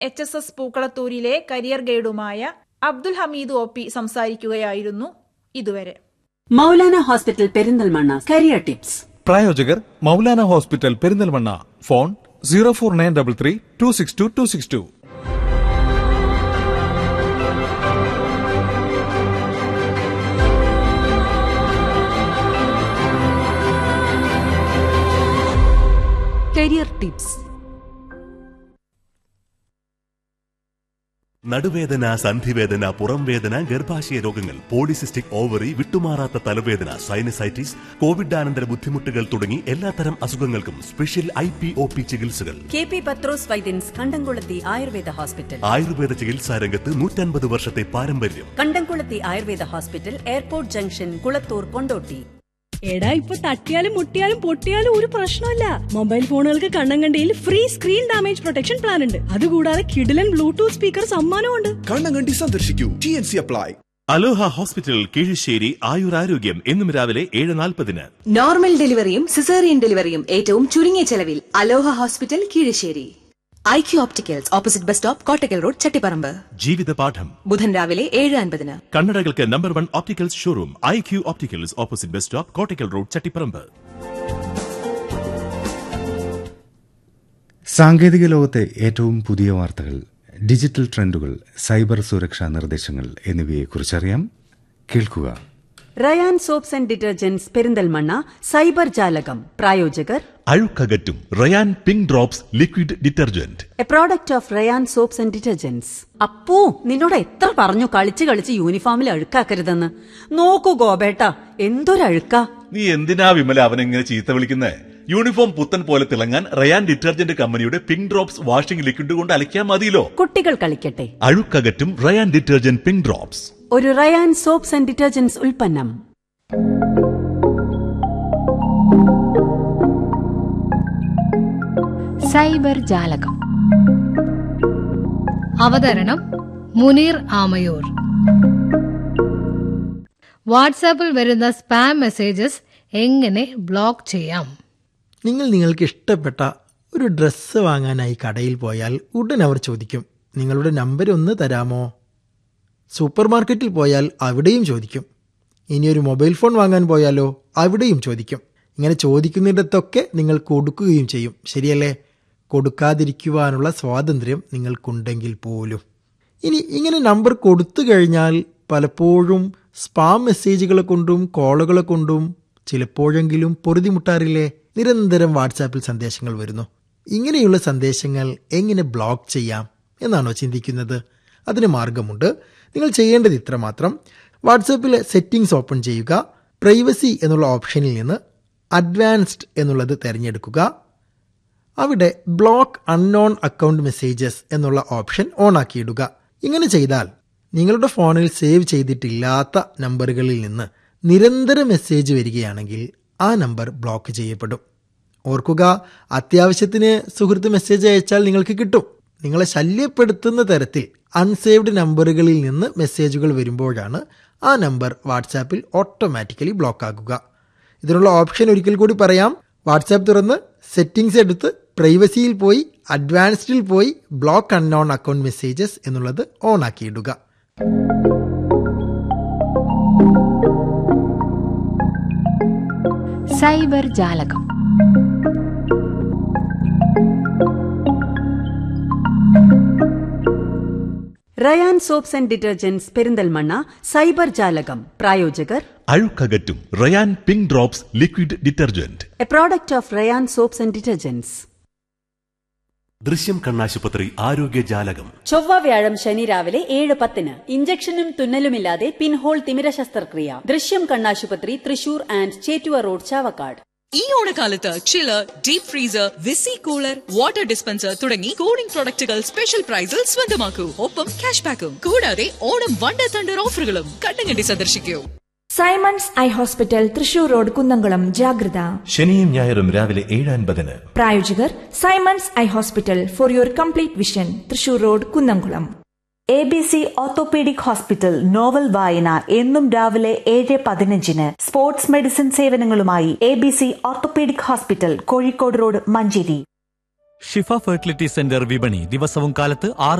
H S S പൂക്കളത്തൂരിലെ career ഗൈഡുമായ Abdul Hameed O P സംസാരിക്കുകയായിരുന്നു ഇതുവരെ Maulana hospital Perinthalmanna career tips പ്രായോജകർ Maulana hospital Perinthalmanna phone zero four nine double three two six two two six two career tips നടുവേദന സന്ധിവേദന പുറംവേദന ഗർഭാശയ രോഗങ്ങൾ പോളിസിസ്റ്റിക് ഓവറി വിട്ടുമാറാത്ത തലവേദന സൈനസൈറ്റിസ് കോവിഡാനന്തര ബുദ്ധിമുട്ടുകൾ തുടങ്ങി എല്ലാത്തരം അസുഖങ്ങൾക്കും special I P O P ചികിത്സകൾ K P Pathros Vaidyans Kandamkulathy Ayurveda hospital Ayurveda ചികിത്സാ രംഗത്ത് നൂറ്റൻപത് വർഷത്തെ പാരമ്പര്യം Kandamkulathy Ayurveda hospital airport junction Kulathur Kondotty എടാ ഇപ്പൊ തട്ടിയാലും മുട്ടിയാലും പൊട്ടിയാലും ഒരു പ്രശ്നമില്ല മൊബൈൽ ഫോണുകൾക്ക് കണ്ണം കണ്ടിയിൽ free screen damage protection plan ഉണ്ട് അതുകൂടാതെ കിഡിലൻ ബ്ലൂടൂത്ത് സ്പീക്കർ സമ്മാനമുണ്ട് കണ്ണങ്കണ്ടി സന്ദർശിക്കൂ T N C apply Aloha hospital Keezhissery ആയുരാരോഗ്യം എന്നും രാവിലെ ഏഴ് നാൽപ്പതിന് നോർമൽ ഡെലിവറിയും സിസേറിയൻ ഡെലിവറിയും ഏറ്റവും ചുരുങ്ങിയ ചെലവിൽ Aloha hospital Keezhassery I Q opticals opposite bus stop Kottakkal road Chattiparamba ജീവിത പാഠം ബുധൻ രാവിലെ ഏഴ് അൻപതിന് കണ്ണടകൾക്ക് number one opticals showroom I Q opticals opposite bus stop Kottakkal road Chattiparamba സാങ്കേതിക ലോകത്തെ ഏറ്റവും പുതിയ വാർത്തകൾ ഡിജിറ്റൽ ട്രെൻഡുകൾ സൈബർ സുരക്ഷാ നിർദ്ദേശങ്ങൾ എന്നിവയെക്കുറിച്ചറിയാം കേൾക്കുക Rayan soaps and detergents Perinthalmanna cyber ജാലകം പ്രായോജകർ അഴുക്കകറ്റും Rayan pink drops liquid detergent a product of Rayan soaps and detergents Appu നിന്നോട് എത്ര പറഞ്ഞു കളിച്ച് കളിച്ച് യൂണിഫോമിൽ അഴുക്കാക്കരുതെന്ന് നോക്കൂ ഗോപേട്ട എന്തൊരഴുക്കാ നീ എന്തിനാ വിമല അവനെങ്ങനെ ചീത്ത വിളിക്കുന്നേ യൂണിഫോം പുത്തൻ പോലെ തിളങ്ങാൻ റയാൻ ഡിറ്റർജന്റ് കമ്പനിയുടെ പിങ്ക് ഡ്രോപ്സ് വാഷിംഗ് ലിക്വിഡ് കൊണ്ട് അലക്കിയാൽ മതിയല്ലോ കുട്ടികൾ കളിക്കട്ടെ അഴുക്കകറ്റും റയാൻ ഡിറ്റർജന്റ് പിങ്ക് ഡ്രോപ്സ് ഒരു റയാൻ സോപ്സ് ആൻഡ് ഡിറ്റർജന്റ്സ് ഉൽപ്പന്നം സൈബർ ജാലകം അവതരണം മുനീർ ആമയൂർ വാട്സാപ്പിൽ വരുന്ന സ്പാം മെസ്സേജസ് എങ്ങനെ ബ്ലോക്ക് ചെയ്യാം നിങ്ങൾ നിങ്ങൾക്ക് ഇഷ്ടപ്പെട്ട ഒരു ഡ്രസ്സ് വാങ്ങാനായി കടയിൽ പോയാൽ ഉടൻ അവർ ചോദിക്കും നിങ്ങളുടെ നമ്പർ ഒന്ന് തരാമോ സൂപ്പർ മാർക്കറ്റിൽ പോയാൽ അവിടെയും ചോദിക്കും ഇനി ഒരു മൊബൈൽ ഫോൺ വാങ്ങാൻ പോയാലോ അവിടെയും ചോദിക്കും ഇങ്ങനെ ചോദിക്കുന്നിടത്തൊക്കെ നിങ്ങൾ കൊടുക്കുകയും ചെയ്യും ശരിയല്ലേ കൊടുക്കാതിരിക്കുവാനുള്ള സ്വാതന്ത്ര്യം നിങ്ങൾക്കുണ്ടെങ്കിൽ പോലും ഇനി ഇങ്ങനെ നമ്പർ കൊടുത്തു കഴിഞ്ഞാൽ പലപ്പോഴും സ്പാം മെസ്സേജുകളെ കൊണ്ടും കോളുകളെ കൊണ്ടും ചിലപ്പോഴെങ്കിലും പൊറുതിമുട്ടാറില്ലേ നിരന്തരം വാട്സാപ്പിൽ സന്ദേശങ്ങൾ വരുന്നു ഇങ്ങനെയുള്ള സന്ദേശങ്ങൾ എങ്ങനെ ബ്ലോക്ക് ചെയ്യാം എന്നാണോ ചിന്തിക്കുന്നത് അതിന് മാർഗമുണ്ട് നിങ്ങൾ ചെയ്യേണ്ടത് ഇത്രമാത്രം വാട്സാപ്പിലെ സെറ്റിംഗ്സ് ഓപ്പൺ ചെയ്യുക പ്രൈവസി എന്നുള്ള ഓപ്ഷനിൽ നിന്ന് അഡ്വാൻസ്ഡ് എന്നുള്ളത് തിരഞ്ഞെടുക്കുക അവിടെ ബ്ലോക്ക് അൺനോൺ അക്കൗണ്ട് മെസ്സേജസ് എന്നുള്ള ഓപ്ഷൻ ഓൺ ആക്കിയിടുക ഇങ്ങനെ ചെയ്താൽ നിങ്ങളുടെ ഫോണിൽ സേവ് ചെയ്തിട്ടില്ലാത്ത നമ്പറുകളിൽ നിന്ന് നിരന്തര മെസ്സേജ് വരികയാണെങ്കിൽ ആ നമ്പർ ബ്ലോക്ക് ചെയ്യപ്പെടും ഓർക്കുക അത്യാവശ്യത്തിന് സുഹൃത്ത് മെസ്സേജ് അയച്ചാൽ നിങ്ങൾക്ക് കിട്ടും നിങ്ങളെ ശല്യപ്പെടുത്തുന്ന തരത്തിൽ അൺസേവ്ഡ് നമ്പറുകളിൽ നിന്ന് മെസ്സേജുകൾ വരുമ്പോഴാണ് ആ നമ്പർ വാട്സാപ്പിൽ ഓട്ടോമാറ്റിക്കലി ബ്ലോക്ക് ആകുക ഇതിനുള്ള ഓപ്ഷൻ ഒരിക്കൽ കൂടി പറയാം വാട്സാപ്പ് തുറന്ന് സെറ്റിംഗ്സ് എടുത്ത് പ്രൈവസിയിൽ പോയി അഡ്വാൻസ്ഡിൽ പോയി ബ്ലോക്ക് അൺനോൺ അക്കൗണ്ട് മെസ്സേജസ് എന്നുള്ളത് ഓൺ ആക്കിയിടുക സൈബർ ജാലകം Rayan soaps and detergents Perinthalmanna cyber ജാലകം പ്രായോജകർ അഴുക്കകറ്റും Rayan pink drops liquid detergent a product of Rayan soaps and detergents Drishyam കണ്ണാശുപത്രി ആരോഗ്യ ജാലകം ചൊവ്വ വ്യാഴം ശനി രാവിലെ ഏഴ് പത്തിന് ഇഞ്ചക്ഷനും തുന്നലുമില്ലാതെ പിൻഹോൾ തിമിര ശസ്ത്രക്രിയ ദൃശ്യം കണ്ണാശുപത്രി തൃശൂർ ആൻഡ് ചേറ്റുവ റോഡ് ചാവക്കാട് ഈ ഓണക്കാലത്ത് chiller deep freezer visi cooler water dispenser തുടങ്ങി കൂളിംഗ് പ്രൊഡക്റ്റുകൾ സ്പെഷ്യൽ പ്രൈസിൽ സ്വന്തമാക്കൂ ഒപ്പം ക്യാഷ് ബാക്കും കൂടാതെ ഓണം വണ്ടർ തണ്ടർ ഓഫറുകളും കണ്ണുകണ്ടി സന്ദർശിക്കൂ Simons eye hospital Thrissur road Kunnamkulam ജാഗ്രത ശനിയും ഞായറും രാവിലെ ഏഴ് അൻപതിന് പ്രായോജകർ Simons eye hospital for your complete vision Thrissur road Kunnamkulam A B C orthopaedic hospital novel വായന എന്നും രാവിലെ ഏഴ് പതിനഞ്ചിന് സ്പോർട്സ് മെഡിസിൻ സേവനങ്ങളുമായി A B C orthopaedic hospital Kozhikode road Manjeri Shifa fertility centre വിപണി ദിവസവും കാലത്ത് ആറ്